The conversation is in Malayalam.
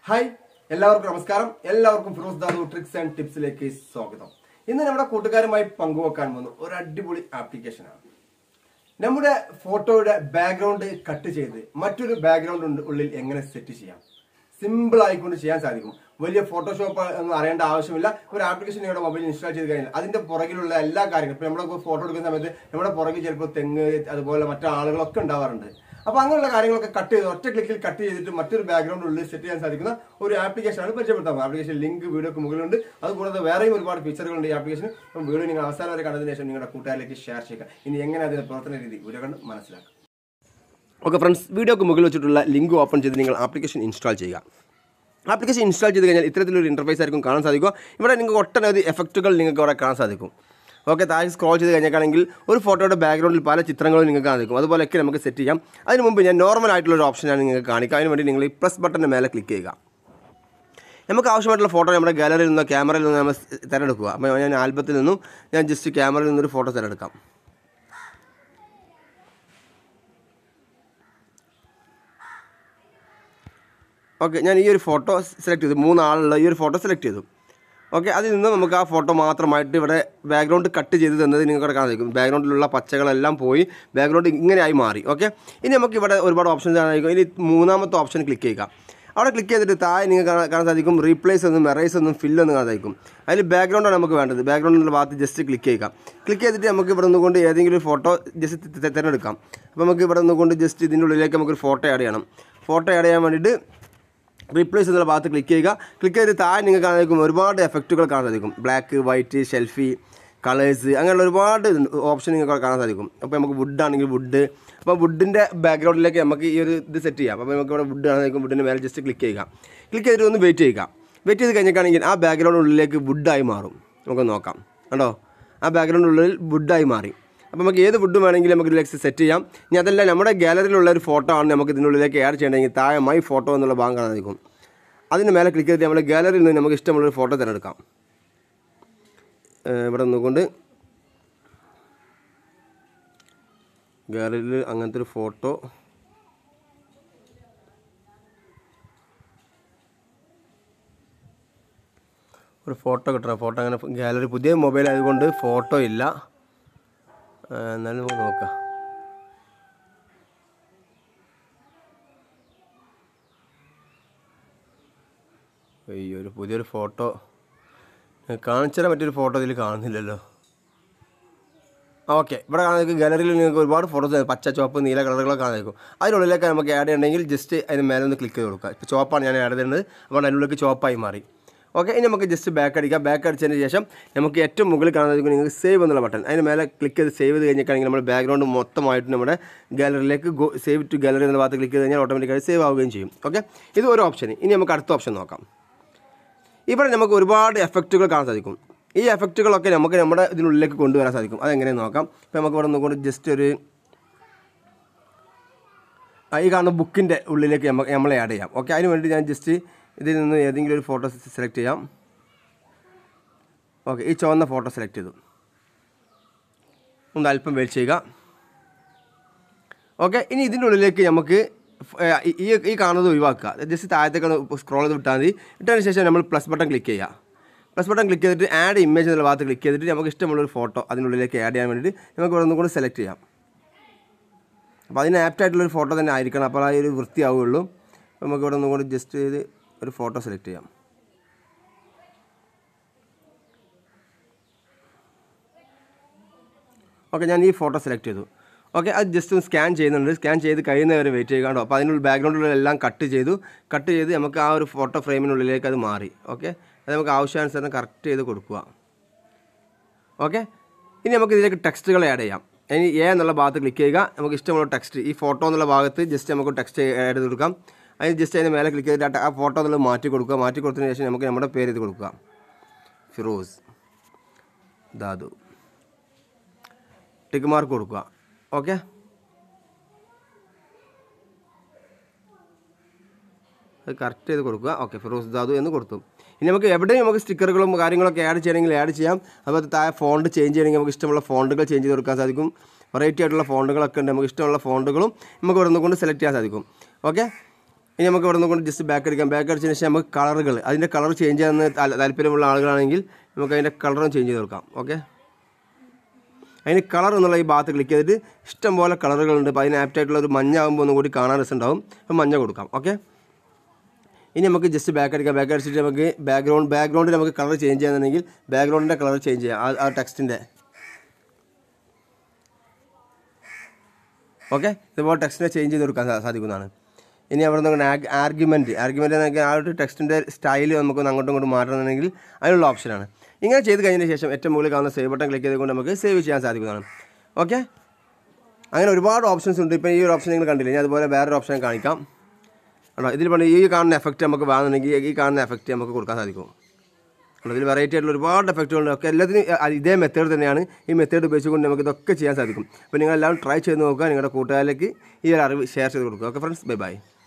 ഹായ് എല്ലാവർക്കും നമസ്കാരം എല്ലാവർക്കും ഫിറോസ് ദാദു ട്രിക്സ് ആൻഡ് ടിപ്സിലേക്ക് സ്വാഗതം ഇന്ന് നമ്മുടെ കൂട്ടുകാരുമായി പങ്കുവെക്കാൻ പോകുന്ന ഒരു അടിപൊളി ആപ്ലിക്കേഷനാണ് നമ്മുടെ ഫോട്ടോയുടെ ബാക്ക്ഗ്രൗണ്ട് കട്ട് ചെയ്ത് മറ്റൊരു ബാക്ക്ഗ്രൗണ്ട് ഉള്ളിൽ എങ്ങനെ സെറ്റ് ചെയ്യാം സിമ്പിൾ ആയിക്കൊണ്ട് ചെയ്യാൻ സാധിക്കും വലിയ ഫോട്ടോഷോപ്പ് ഒന്നും അറിയേണ്ട ആവശ്യമില്ല ഒരു ആപ്ലിക്കേഷൻ നിങ്ങളുടെ മൊബൈലിൽ ഇൻസ്റ്റാൾ ചെയ്ത് കഴിഞ്ഞാൽ അതിന്റെ പുറകിലുള്ള എല്ലാ കാര്യങ്ങളും ഇപ്പൊ നമ്മുടെ ഫോട്ടോ എടുക്കുന്ന സമയത്ത് നമ്മുടെ പുറകിൽ ചിലപ്പോൾ തെങ്ങ് അതുപോലെ മറ്റു ആളുകളൊക്കെ ഉണ്ടാവാറുണ്ട് അപ്പൊ അങ്ങനെയുള്ള കാര്യങ്ങളൊക്കെ കട്ട് ചെയ്ത് ഒറ്റ ക്ലിക്കിൽ കട്ട് ചെയ്തിട്ട് മറ്റൊരു ബാക്ക്ഗ്രൗണ്ട് ഉള്ളിൽ സെറ്റ് ചെയ്യാൻ സാധിക്കുന്ന ഒരു ആപ്ലിക്കേഷനാണ് പരിചയപ്പെടുത്താം ആപ്ലിക്കേഷൻ ലിങ്ക് വീഡിയോക്ക് മുകളിലുണ്ട് അതുകൂടാതെ വേറെയും ഒരുപാട് ഫീച്ചറുകളുണ്ട് ഈ ആപ്ലിക്കേഷൻ അപ്പം വീഡിയോ നിങ്ങൾ അവസാനം വരെ കണ്ടതിന് ശേഷം നിങ്ങളുടെ കൂട്ടുകാരിലേക്ക് ഷെയർ ചെയ്യുക ഇനി എങ്ങനെ അതിന്റെ പ്രവർത്തന രീതി വീഡിയോ കണ്ട് മനസ്സിലാക്കാം ഓക്കെ ഫ്രണ്ട്സ് വീഡിയോക്ക് മുകളിൽ വെച്ചിട്ടുള്ള ലിങ്ക് ഓപ്പൺ ചെയ്ത് നിങ്ങൾ ആപ്ലിക്കേഷൻ ഇൻസ്റ്റാൾ ചെയ്യുക ആപ്ലിക്കേഷൻ ഇൻസ്റ്റാൾ ചെയ്ത് കഴിഞ്ഞാൽ ഇത്തരത്തിലൊരു ഇൻ്റർഫേസ് ആയിരിക്കും കാണാൻ സാധിക്കുക ഇവിടെ നിങ്ങൾക്ക് ഒട്ടനവധി എഫക്റ്റുകൾ നിങ്ങൾക്ക് അവിടെ കാണാൻ സാധിക്കും ഓക്കെ താഴെ സ്ക്രോൾ ചെയ്ത് കഴിഞ്ഞാൽ ഒരു ഫോട്ടോയുടെ ബാക്ക്ഗ്രൗണ്ടിൽ പല ചിത്രങ്ങളും നിങ്ങൾക്ക് കാണിക്കും അതുപോലെയൊക്കെ നമുക്ക് സെറ്റ് ചെയ്യാം അതിന് മുമ്പ് ഞാൻ നോർമൽ ആയിട്ടുള്ള ഒരു ഓപ്ഷനാണ് നിങ്ങൾക്ക് കാണിക്കുക അതിന് വേണ്ടി നിങ്ങൾ ഈ പ്ലസ് ബട്ടൻ്റെ മേലെ ക്ലിക്ക് ചെയ്യുക നമുക്ക് ആവശ്യമായിട്ടുള്ള ഫോട്ടോ നമ്മുടെ ഗാലറിയിൽ നിന്നോ ക്യാമറയിൽ നിന്നോ നമ്മൾ തിരഞ്ഞെടുക്കുക അപ്പോൾ ഞാൻ ആൽബത്തിൽ നിന്നും ഞാൻ ജസ്റ്റ് ക്യാമറയിൽ നിന്നൊരു ഫോട്ടോ തിരഞ്ഞെടുക്കാം ഓക്കെ ഞാൻ ഈ ഒരു ഫോട്ടോ സെലക്ട് ചെയ്തു മൂന്നാളുള്ള ഈ ഒരു ഫോട്ടോ സെലക്ട് ചെയ്തു ഓക്കെ അതിൽ നിന്ന് നമുക്ക് ആ ഫോട്ടോ മാത്രമായിട്ട് ഇവിടെ ബാക്ക്ഗ്രൗണ്ട് കട്ട് ചെയ്ത് തന്നത് നിങ്ങൾക്ക് കാണാൻ സാധിക്കും ബാക്ക്ഗ്രൗണ്ടിലുള്ള പച്ചകളെല്ലാം പോയി ബാക്ക്ഗ്രൗണ്ട് ഇങ്ങനെയായി മാറി ഓക്കെ ഇനി നമുക്ക് ഇവിടെ ഒരുപാട് ഓപ്ഷൻസ് കാണാൻ ഇനി മൂന്നാമത്തെ ഓപ്ഷൻ ക്ലിക്ക് ചെയ്യുക അവിടെ ക്ലിക്ക് ചെയ്തിട്ട് താഴെ നിങ്ങൾക്ക് കാണാൻ കാണാൻ സാധിക്കും റീപ്ലേസ് എന്നും എറേസ് എന്നും ഫില്ല് എന്നും കാണാൻ സാധിക്കും അതിൽ ബാക്ക്ഗ്രൗണ്ടാണ് നമുക്ക് വേണ്ടത് ബാക്ക്ഗ്രൗണ്ടിൻ്റെ ഭാഗത്ത് ജസ്റ്റ് ക്ലിക്ക് ചെയ്യുക ക്ലിക്ക് ചെയ്തിട്ട് നമുക്ക് ഇവിടെ നിന്നുകൊണ്ട് ഏതെങ്കിലും ഒരു ഫോട്ടോ ജസ്റ്റ് തിരഞ്ഞെടുക്കാം അപ്പോൾ നമുക്ക് ഇവിടെ നിന്നുകൊണ്ട് ജസ്റ്റ് ഇതിൻ്റെ ഉള്ളിലേക്ക് നമുക്കൊരു ഫോട്ടോ ആഡ് ചെയ്യണം ഫോട്ടോ ആഡ് ചെയ്യാൻ വേണ്ടിയിട്ട് റീപ്ലേസ് എന്നുള്ള ഭാഗത്ത് ക്ലിക്ക് ചെയ്യുക ക്ലിക്ക് ചെയ്ത് താഴെ നിങ്ങൾക്ക് കാണാൻ സാധിക്കും ഒരുപാട് എഫക്റ്റുകൾ കാണാൻ സാധിക്കും ബ്ലാക്ക് വൈറ്റ് ഷെൽഫി കളേഴ്സ് അങ്ങനെയുള്ള ഒരുപാട് ഓപ്ഷൻ നിങ്ങൾക്ക് കാണാൻ സാധിക്കും അപ്പോൾ നമുക്ക് വുഡ് ആണെങ്കിൽ വുഡ് അപ്പോൾ വുഡിൻ്റെ ബാക്ക്ഗ്രൗണ്ടിലേക്ക് നമുക്ക് ഈ ഒരു ഇത് സെറ്റ് ചെയ്യാം അപ്പോൾ നമുക്ക് ഇവിടെ വുഡ് കാണാൻ സാധിക്കും വുഡിൻ്റെ മേലെ ജസ്റ്റ് ക്ലിക്ക് ചെയ്യുക ക്ലിക്ക് ചെയ്തിട്ട് ഒന്ന് വെയിറ്റ് ചെയ്യുക വെയിറ്റ് ചെയ്ത് കഴിഞ്ഞിട്ടാണെങ്കിൽ ആ ബാക്ക്ഗ്രൗണ്ട് ഉള്ളിലേക്ക് വുഡായി മാറും നമുക്ക് നോക്കാം കണ്ടോ ആ ബാക്ക്ഗ്രൗണ്ട് ഉള്ളിൽ വുഡായി മാറി അപ്പോൾ നമുക്ക് ഏത് ഫുഡ് വേണമെങ്കിലും നമുക്ക് ഇതിലേക്ക് സെറ്റ് ചെയ്യാം ഇനി അതല്ല നമ്മുടെ ഗാലറിയിലുള്ള ഒരു ഫോട്ടോ ആണ് നമുക്ക് ഇതിനുള്ളിലേക്ക് ആഡ് ചെയ്യണമെങ്കിൽ താഴെ മൈ ഫോട്ടോ എന്നുള്ള ഭാഗം കാണാൻ സാധിക്കും അതിന് മേലെ ക്ലിക്ക് ചെയ്തിട്ട് നമ്മുടെ ഗാലറിയിൽ നിന്ന് നമുക്ക് ഇഷ്ടമുള്ളൊരു ഫോട്ടോ തിരഞ്ഞെടുക്കാം ഏഹ് ഇവിടെ നിന്നുകൊണ്ട് ഗാലറിയിൽ അങ്ങനത്തെ ഒരു ഫോട്ടോ ഒരു ഫോട്ടോ കിട്ടണം ഫോട്ടോ അങ്ങനെ ഗാലറി പുതിയ മൊബൈൽ ആയതുകൊണ്ട് ഫോട്ടോ ഇല്ല ആ, എന്നാലും നമുക്ക് നോക്കാം അയ്യോ ഒരു പുതിയൊരു ഫോട്ടോ കാണിച്ചാൽ മറ്റൊരു ഫോട്ടോ ഇതിൽ കാണുന്നില്ലല്ലോ ഓക്കെ ഇവിടെ കാണാൻ ഗാലറിയിൽ നിങ്ങൾക്ക് ഒരുപാട് ഫോട്ടോസ് പച്ച ചുവപ്പ് നീല കളറുകളൊക്കെ കാണാൻ അതിനുള്ളിലേക്ക് നമുക്ക് ആഡ് ചെയ്യണമെങ്കിൽ ജസ്റ്റ് അതിന് മേലെ ഒന്ന് ക്ലിക്ക് ചെയ്ത് കൊടുക്കുക ഇപ്പോൾ ചുവപ്പാണ് ഞാൻ ആഡ് ചെയ്യുന്നത് അപ്പോൾ അതിനുള്ളിലേക്ക് ചുവപ്പായി മാറി ഓക്കെ ഇനി നമുക്ക് ജസ്റ്റ് ബാക്ക് അടിക്കാം ബാക്ക് അടിച്ചതിന് ശേഷം നമുക്ക് ഏറ്റവും മുകളിൽ കാണാൻ സാധിക്കും നിങ്ങൾക്ക് സേവ് എന്നുള്ള ബട്ടൺ അതിന് മേലെ ക്ലിക്ക് ചെയ്ത് സേവ് ചെയ്ത് കഴിഞ്ഞിട്ടാണെങ്കിൽ നമ്മുടെ ബാക്ക്ഗ്രൗണ്ട് മൊത്തമായിട്ട് നമ്മുടെ ഗാലറിയിലേക്ക് ഗോ സേവ് ടു ഗാലറി എന്ന ഭാഗത്ത് ക്ലിക്ക് ചെയ്ത് കഴിഞ്ഞാൽ ഓട്ടോമാറ്റിക്കായി സേവ് ആവുകയും ചെയ്യും ഓക്കെ ഇത് ഒരു ഓപ്ഷൻ ഇനി നമുക്ക് അടുത്ത ഓപ്ഷൻ നോക്കാം ഇവിടെ നമുക്ക് ഒരുപാട് എഫക്റ്റുകൾ കാണാൻ സാധിക്കും ഈ എഫക്റ്റുകളൊക്കെ നമുക്ക് നമ്മുടെ ഇതിനുള്ളിലേക്ക് കൊണ്ടുവരാൻ സാധിക്കും അതെങ്ങനെ നോക്കാം ഇപ്പോൾ നമുക്ക് ഇവിടെ നിന്നുകൊണ്ട് ജസ്റ്റ് ഒരു ആ, ഈ കാണുന്ന ബുക്കിൻ്റെ ഉള്ളിലേക്ക് നമുക്ക് നമ്മളെ ആഡ് ചെയ്യാം ഓക്കെ അതിന് വേണ്ടി ഞാൻ ജസ്റ്റ് ഇതിൽ നിന്ന് ഏതെങ്കിലും ഒരു ഫോട്ടോ സെലക്ട് ചെയ്യാം ഓക്കെ ഈ ചുവന്ന ഫോട്ടോ സെലക്ട് ചെയ്തു ഒന്ന് അല്പം വെയിറ്റ് ചെയ്യുക ഓക്കെ ഇനി ഇതിൻ്റെ ഉള്ളിലേക്ക് നമുക്ക് ഫ്- ഏ, ഈ ഈ കാണുന്നത് ഒഴിവാക്കുക ജസ്റ്റ് താഴത്തേക്ക് സ്ക്രോൾ ചെയ്ത് വിട്ടാൽ മതി ഇട്ടതിന് ശേഷം നമ്മൾ പ്ലസ് ബട്ടൺ ക്ലിക്ക് ചെയ്യുക പ്ലസ് ബട്ടൺ ക്ലിക്ക് ചെയ്തിട്ട് ആഡ് ഇമേജ് എന്നുള്ള ഭാഗത്ത് ക്ലിക്ക് ചെയ്തിട്ട് നമുക്ക് ഇഷ്ടമുള്ളൊരു ഫോട്ടോ അതിനുള്ളിലേക്ക് ആഡ് ചെയ്യാൻ വേണ്ടിയിട്ട് നമുക്ക് ഇവിടെ നിന്നും കൂടി സെലക്ട് ചെയ്യാം അപ്പോൾ അതിന് ആപ്റ്റ് ആയിട്ടുള്ളൊരു ഫോട്ടോ തന്നെ ആയിരിക്കണം അപ്പോൾ ആ ഒരു വൃത്തിയാവുകയുള്ളൂ അപ്പോൾ നമുക്ക് ഇവിടെ നിന്നും കൂടി ജസ്റ്റ് ചെയ്ത് ഒരു ഫോട്ടോ സെലക്ട് ചെയ്യാം ഓക്കെ ഞാൻ ഈ ഫോട്ടോ സെലക്ട് ചെയ്തു ഓക്കെ അത് ജസ്റ്റ് ഒന്ന് സ്കാൻ ചെയ്യുന്നുണ്ട് സ്കാൻ ചെയ്ത് കഴിയുന്നവരെ വെയിറ്റ് ചെയ്യുക കേട്ടോ അപ്പോൾ അതിനുള്ള ബാക്ക്ഗ്രൗണ്ടിലെല്ലാം കട്ട് ചെയ്തു കട്ട് ചെയ്ത് നമുക്ക് ആ ഒരു ഫോട്ടോ ഫ്രെയിമിനുള്ളിലേക്ക് അത് മാറി ഓക്കെ അത് നമുക്ക് ആവശ്യാനുസരണം കറക്റ്റ് ചെയ്ത് കൊടുക്കുക ഓക്കെ ഇനി നമുക്ക് ഇതിലേക്ക് ടെക്സ്റ്റുകൾ ആഡ് ചെയ്യാം ഇനി എ എന്നുള്ള ഭാഗത്ത് ക്ലിക്ക് ചെയ്യുക നമുക്ക് ഇഷ്ടമുള്ള ടെക്സ്റ്റ് ഈ ഫോട്ടോ എന്നുള്ള ഭാഗത്ത് ജസ്റ്റ് നമുക്ക് ടെക്സ്റ്റ് ആഡ് ചെയ്ത് കൊടുക്കാം അതിന് ജസ്റ്റ് അതിന് മേലെ ക്ലിക്ക് ചെയ്തിട്ട് ആ ഫോട്ടോ എന്നുള്ളത് മാറ്റി കൊടുക്കുക മാറ്റി കൊടുത്തതിന് ശേഷം നമുക്ക് നമ്മുടെ പേര് ഇത് കൊടുക്കുക ഫിറോസ് ദാദു ടിക്ക് മാർക്ക് കൊടുക്കുക ഓക്കെ അത് കറക്റ്റ് ചെയ്ത് കൊടുക്കുക ഓക്കെ ഫിറോസ് ദാദു എന്ന് കൊടുത്തു ഇനി നമുക്ക് എവിടെയും നമുക്ക് സ്റ്റിക്കറുകളും കാര്യങ്ങളൊക്കെ ആഡ് ചെയ്യണമെങ്കിൽ ആഡ് ചെയ്യാം അതുപോലെ താഴെ ഫോണ്ട് ചേഞ്ച് ചെയ്യണമെങ്കിൽ നമുക്ക് ഇഷ്ടമുള്ള ഫോണ്ടുകൾ ചേഞ്ച് ചെയ്ത് കൊടുക്കാൻ സാധിക്കും വെറൈറ്റി ആയിട്ടുള്ള ഫോണ്ടുകളൊക്കെ ഉണ്ട് നമുക്ക് ഇഷ്ടമുള്ള ഫോണ്ടുകളും നമുക്ക് ഇവിടെ നിന്ന് കൊണ്ട് സെലക്ട് ചെയ്യാൻ സാധിക്കും ഓക്കെ ഇനി നമുക്ക് ഇവിടെ നിന്ന് കൊണ്ട് ജസ്റ്റ് ബാക്ക് അടിക്കാം ബാക്ക് അടിച്ചതിന് ശേഷം നമുക്ക് കളറുകൾ അതിൻ്റെ കളർ ചേഞ്ച് ചെയ്യാൻ താൽ- താല്പര്യമുള്ള ആളുകളാണെങ്കിൽ നമുക്ക് അതിൻ്റെ കളറും ചേഞ്ച് ചെയ്ത് കൊടുക്കാം ഓക്കെ അതിന് കളർ എന്നുള്ള ഈ ഭാഗത്ത് ക്ലിക്ക് ചെയ്തിട്ട് ഇഷ്ടം പോലെ കളറുകളുണ്ട് അപ്പോൾ അതിന് ആപ്റ്റായിട്ടുള്ള ഒരു മഞ്ഞ ആകുമ്പോൾ ഒന്നും കൂടി കാണാൻ രസമുണ്ടാവും അപ്പോൾ മഞ്ഞ കൊടുക്കാം ഓക്കെ ഇനി നമുക്ക് ജസ്റ്റ് ബാക്ക് അടിക്കാം ബാക്ക് അടിച്ചിട്ട് നമുക്ക് ബാക്ക്ഗ്രൗണ്ട് ബാക്ക്ഗ്രൗണ്ടിൽ നമുക്ക് കളർ ചേഞ്ച് ചെയ്യാന്നുണ്ടെങ്കിൽ ബാക്ക്ഗ്രൗണ്ടിൻ്റെ കളർ ചേഞ്ച് ചെയ്യാം ആ- ആ ടെക്സ്റ്റിൻ്റെ ഓക്കെ ഇതുപോലെ ടെക്സ്റ്റിനെ ചേഞ്ച് ചെയ്ത് കൊടുക്കാൻ സാ- സാധിക്കുന്നതാണ് ഇനി അവിടെ നിന്ന് ആർഗ്യുമെൻറ്റ് ആർഗ്യുമെൻ്റ് എന്നൊക്കെ ആ ഒരു ടെക്സ്റ്റിൻ്റെ സ്റ്റൈൽ നമുക്കൊന്ന് അങ്ങോട്ടും ഇങ്ങോട്ടും മാറ്റണമെന്നുണ്ടെങ്കിൽ അതിനുള്ള ഓപ്ഷനാണ് ഇങ്ങനെ ചെയ്ത് കഴിഞ്ഞതിന് ശേഷം ഏറ്റവും മുകളിൽ കാണുന്ന സേവ് ബട്ടൺ ക്ലിക്ക് ചെയ്തുകൊണ്ട് നമുക്ക് സേവ് ചെയ്യാൻ സാധിക്കുന്നതാണ് ഓക്കെ അങ്ങനെ ഒരുപാട് ഓപ്ഷൻസ് ഉണ്ട് ഇപ്പോൾ ഈ ഒരു ഓപ്ഷൻ നിങ്ങൾ കണ്ടില്ല ഞാൻ അതുപോലെ വേറൊരു ഓപ്ഷൻ കാണിക്കാം കേട്ടോ ഇതിൽ പറഞ്ഞ ഈ കാണുന്ന എഫക്റ്റ് നമുക്ക് വേണമെന്നുണ്ടെങ്കിൽ ഈ കാണുന്ന എഫക്റ്റ് നമുക്ക് കൊടുക്കാൻ സാധിക്കും കേട്ടോ ഇതിൽ വെറൈറ്റി ആയിട്ടുള്ള ഒരുപാട് എഫക്റ്റുകളുണ്ട് ഒക്കെ എല്ലാത്തിനും അ- ഇതേ മെത്തേഡ് തന്നെയാണ് ഈ മെത്തേഡ് ഉപയോഗിച്ചുകൊണ്ട് നമുക്ക് ഇതൊക്കെ ചെയ്യാൻ സാധിക്കും അപ്പോൾ നിങ്ങൾ എല്ലാവരും ട്രൈ ചെയ്ത് നോക്കുക നിങ്ങളുടെ കൂട്ടുകാരിലേക്ക് ഈ ഒരു അറിവ് ഷെയർ ചെയ്ത് കൊടുക്കുക ഓക്കെ ഫ്രണ്ട്സ് ബൈ ബൈ